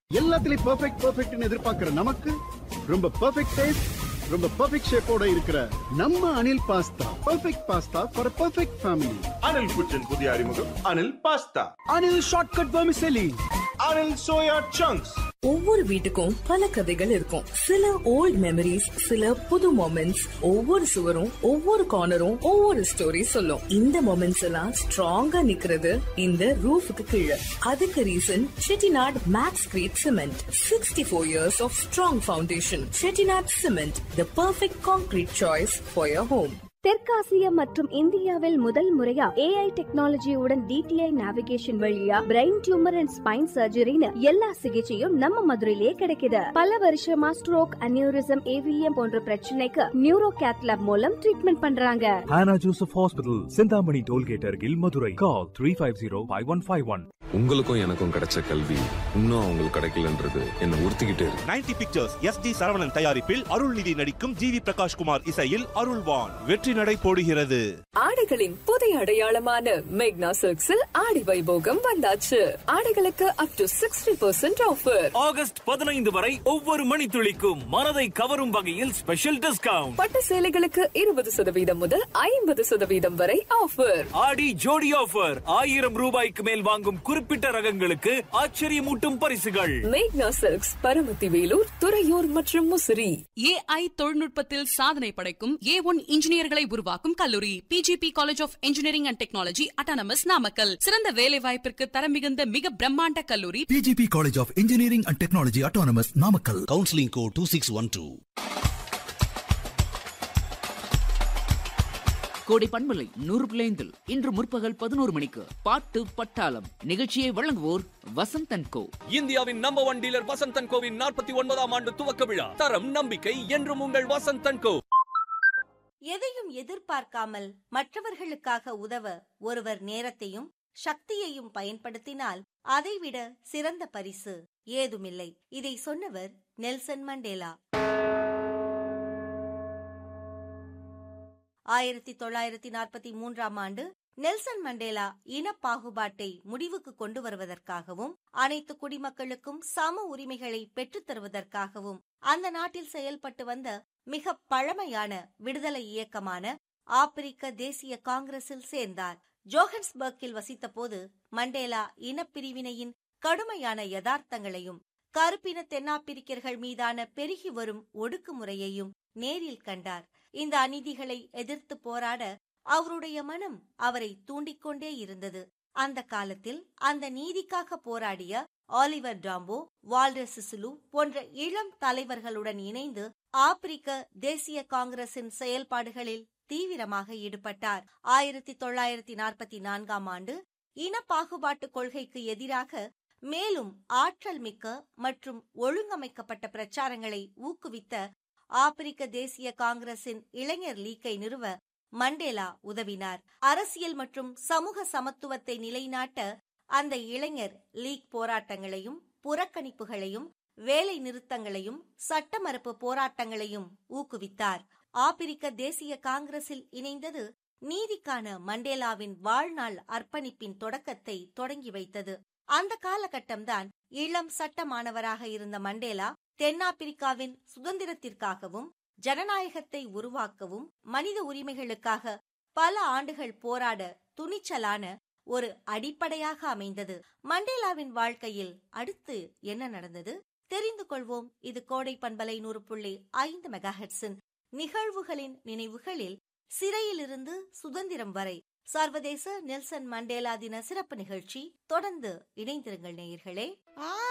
எல்லாத்துலயும் பெர்ஃபெக்ட் பெர்ஃபெக்ட்னு எதிர்பார்க்கிற நமக்கு ரொம்ப பெர்ஃபெக்ட் டேஸ்ட் ரொம்ப பெர்ஃபெக்ட் ஷேப்போட இருக்கிற நம்ம Anil pasta perfect pasta for perfect family Anil kitchen புதிய அறிமுகம் Anil pasta Anil shortcut vermicelli Anil soya chunks ஒவ்வொரு வீட்டுக்கும் பல கதைகள் இருக்கும் சில ஓல்ட் மெமரிஸ் சில புது மொமெண்ட்ஸ் ஒவ்வொரு சுவரும் ஒவ்வொரு கார்னரும் ஒவ்வொரு ஸ்டோரி சொல்லும் இந்த மொமெண்ட்ஸ் எல்லாம் ஸ்ட்ராங்கா நிக்கிறது இந்த ரூஃபுக்கு கீழே அதுக்கு reason Chettinad Maxcrete cement sixty four years of strong foundation Chettinad cement the perfect concrete choice for your home தெற்காசிய மற்றும் இந்தியாவில் முதல் முறையா ஏஐ டெக்னாலஜியுடன் டிடிஐ நேவிகேஷன் வழியா பிரெயின் டியூமர் அண்ட் ஸ்பைன் சர்ஜரின்னு எல்லா சிகிச்சையும் நம்ம மதுரையிலே கிடைக்குது பல வருஷமா ஸ்ட்ரோக் அனியூரிசம் ஏவிஎம் போன்ற பிரச்சனைக்கு நியூரோ கேத்லாப் மூலம் ட்ரீட்மெண்ட் பண்றாங்க Hannah Joseph Hospital, Sindhamani Tollgate Argil, Madurai. Call 350-5151. உங்களுக்கும் எனக்கும் கிடைச்ச கல்வி இன்னும் அவங்களுக்கு கிடைக்கலன்றது என்ன உறுத்திக்கிட்டே இருக்கு ninety pictures S T Saravanan தயாரிப்பில் அருள்நிதி நடிக்கும் ஜி வி பிரகாஷ்குமார் இசையில் அருள்வான் வெற்றி நடை போடுகிறது ஆடைகளின் புதிய அடையாளமான மேக்னா சில்க்ஸில் ஆடி வைபோகம் வந்தாச்சு ஆடைகளுக்கு up to sixty percent offer August பதினைந்து வரை ஒவ்வொரு மணித்துளிக்கும் மனதை கவரும் வகையில் ஸ்பெஷல் டிஸ்கவுண்ட் பட்டு சேலைகளுக்கு இருபது சதவீதம் முதல் ஐம்பது சதவீதம் வரை ஆஃபர் ஆடி ஜோடி ஆஃபர் ஆயிரம் ரூபாய்க்கு மேல் வாங்கும் குறிப்பிட்ட ரகங்களுக்கு ஆச்சரியமூட்டும் பரிசுகள் மேக்னா சில்க்ஸ் பரமத்தி வேலூர் துறையூர் மற்றும் முசிறி ஏஐ தொழில்நுட்பத்தில் சாதனை படைக்கும் ஏ ஒன் இன்ஜினியர்களை உருவாக்கும் கல்லூரி PGP college of engineering and technology autonomous Namakkal சிறந்த வேலை வாய்ப்பிற்கு தரம் மிகுந்த மிக பிரம்மாண்ட கல்லூரி PGP College of Engineering and Technology Autonomous Namakkal. Counselling code two six one two Kodai பண்பலை நூறு பிள்ளைந்தில் இன்று முற்பகல் பதினோரு மணிக்கு பாட்டு பட்டாளம் நிகழ்ச்சியை வழங்குவோர் வசந்தன் கோ இந்தியாவின் நம்பர் ஒன் டீலர் வசந்தன் கோவின் நாற்பத்தி ஒன்பதாம் ஆண்டு துவக்க விழா தரம் நம்பிக்கை என்றும் உங்கள் வசந்தன் கோ எதையும் எதிர்பார்க்காமல் மற்றவர்களுக்காக உதவ ஒருவர் நேரத்தையும் சக்தியையும் பயன்படுத்தினால் அதைவிட சிறந்த பரிசு ஏதுமில்லை இதை சொன்னவர் நெல்சன் மண்டேலா ஆயிரத்தி தொள்ளாயிரத்தி நாற்பத்தி மூன்றாம் ஆண்டு நெல்சன் மண்டேலா இனப்பாகுபாட்டை முடிவுக்கு கொண்டு வருவதற்காகவும் அனைத்து குடிமக்களுக்கும் சம உரிமைகளை பெற்றுத் தருவதற்காகவும் அந்த நாட்டில் செயல்பட்டு வந்த மிக பழமையான விடுதலை இயக்கமான ஆப்பிரிக்க தேசிய காங்கிரஸில் சேர்ந்தார் ஜோஹன்ஸ்பர்க்கில் வசித்தபோது மண்டேலா இனப்பிரிவினையின் கடுமையான யதார்த்தங்களையும் கருப்பின தென்னாப்பிரிக்கர்கள் மீதான பெருகி வரும் ஒடுக்குமுறையையும் நேரில் கண்டார் இந்த அநீதிகளை எதிர்த்து போராட அவருடைய மனம் அவரை தூண்டிக்கொண்டே இருந்தது அந்த காலத்தில் அந்த நீதிக்காக போராடிய ஆலிவர் டாம்போ வால்டர் சிசுலு போன்ற இளம் தலைவர்களுடன் இணைந்து ஆப்பிரிக்க தேசிய காங்கிரசின் செயல்பாடுகளில் தீவிரமாக ஈடுபட்டார் ஆயிரத்தி தொள்ளாயிரத்தி நாற்பத்தி நான்காம் ஆண்டு இனப்பாகுபாட்டு கொள்கைக்கு எதிராக மேலும் ஆற்றல் மிக்க மற்றும் ஒழுங்கமைக்கப்பட்ட பிரச்சாரங்களை ஊக்குவித்த ஆப்பிரிக்க தேசிய காங்கிரசின் இளைஞர் லீக்கை நிறுவ மண்டேலா உதவினார் அரசியல் மற்றும் சமூக சமத்துவத்தை நிலைநாட்ட அந்த இளைஞர் லீக் போராட்டங்களையும் புறக்கணிப்புகளையும் வேலை நிறுத்தங்களையும் சட்ட மறுப்பு போராட்டங்களையும் ஊக்குவித்தார் ஆப்பிரிக்க தேசிய காங்கிரஸில் இணைந்தது நீதிக்கான மண்டேலாவின் வாழ்நாள் அர்ப்பணிப்பின் தொடக்கத்தை தொடங்கி வைத்தது அந்த காலகட்டம்தான் இளம் சட்ட மாணவராக இருந்த மண்டேலா தென்னாப்பிரிக்காவின் சுதந்திரத்திற்காகவும் ஜனநாயகத்தை உருவாக்கவும் மனித உரிமைகளுக்காக பல ஆண்டுகள் போராட துணிச்சலான ஒரு அடிப்படையாக அமைந்தது மண்டேலாவின் வாழ்க்கையில் அடுத்து என்ன நடந்தது தெரிந்து கொள்வோம் இது கோடை பண்பலை நூறு புள்ளி ஐந்து மெகாஹெட்ஸின் நிகழ்வுகளின் நினைவுகளில் சிறையிலிருந்து சுதந்திரம் வரை சர்வதேச நெல்சன் மண்டேலா தின சிறப்பு நிகழ்ச்சி தொடர்ந்து இணைந்திருங்கள் நேயர்களே